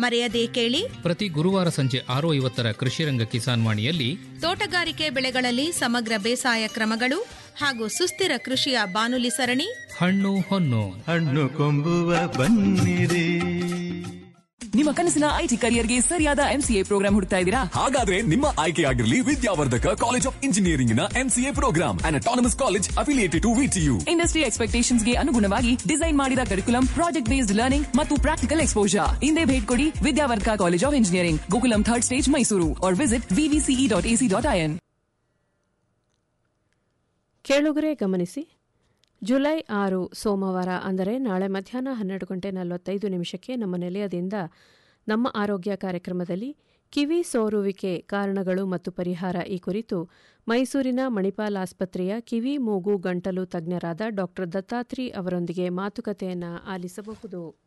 ಮರೆಯದೇ ಕೇಳಿ ಪ್ರತಿ ಗುರುವಾರ ಸಂಜೆ ಆರು ಐವತ್ತರ ಕೃಷಿರಂಗ ಕಿಸಾನ್ ವಾಣಿಯಲ್ಲಿ ತೋಟಗಾರಿಕೆ ಬೆಳೆಗಳಲ್ಲಿ ಸಮಗ್ರ ಬೇಸಾಯ ಕ್ರಮಗಳು ಹಾಗೂ ಸುಸ್ಥಿರ ಕೃಷಿಯ ಬಾನುಲಿ ಸರಣಿ ಹಣ್ಣು ಹೊನ್ನು ಹಣ್ಣು ಕೊಂಬುವ ಬನ್ನಿರಿ ನಿಮ್ಮ ಕನಸಿನ ಐಟಿ ಕರಿಯರ್ಗೆ ಸರಿಯಾದ ಎಂಸಿಎ ಪ್ರೋಗ್ರಾಂ ಹುಡುಕ್ತಾ ಇದ್ದೀರಾ ಹಾಗಾದ್ರೆ ನಿಮ್ಮ ಆಯ್ಕೆಯಾಗಿರಲಿ ವಿದ್ಯಾವರ್ಧಕ ಕಾಲೇಜ್ ಆಫ್ ಇಂಜಿನಿಯರಿಂಗ್ ನ NCA program and autonomous college affiliated to VTU industry expectations ಗೆ ಅನುಗುಣವಾಗಿ ಡಿಸೈನ್ ಮಾಡಿದ ಕರಿಕುಲಂ ಪ್ರಾಜೆಕ್ಟ್ ಬೇಸ್ಡ್ ಲರ್ನಿಂಗ್ ಮತ್ತು ಪ್ರಾಕ್ಟಿಕಲ್ ಎಕ್ಸ್ಪೋಜರ್ ಹಿಂದೆ ಭೇಟಿ ಕೊಡಿ Vidyavardhaka college of engineering Gokulam third stage Mysuru or visit VVCE dot AC dot IN ಕೇಳುಗರೆ ಗಮನಿಸಿ ಜುಲೈ ಆರು ಸೋಮವಾರ ಅಂದರೆ ನಾಳೆ ಮಧ್ಯಾಹ್ನ ಹನ್ನೆರಡು ಗಂಟೆ ನಲವತ್ತೈದು ನಿಮಿಷಕ್ಕೆ ನಮ್ಮ ನಿಲಯದಿಂದ ನಮ್ಮ ಆರೋಗ್ಯ ಕಾರ್ಯಕ್ರಮದಲ್ಲಿ ಕಿವಿ ಸೋರುವಿಕೆ ಕಾರಣಗಳು ಮತ್ತು ಪರಿಹಾರ ಈ ಕುರಿತು ಮೈಸೂರಿನ ಮಣಿಪಾಲ್ ಆಸ್ಪತ್ರೆಯ ಕಿವಿ ಮೂಗು ಗಂಟಲು ತಜ್ಞರಾದ ಡಾ ದತ್ತಾತ್ರಿ ಅವರೊಂದಿಗೆ ಮಾತುಕತೆಯನ್ನು ಆಲಿಸಬಹುದು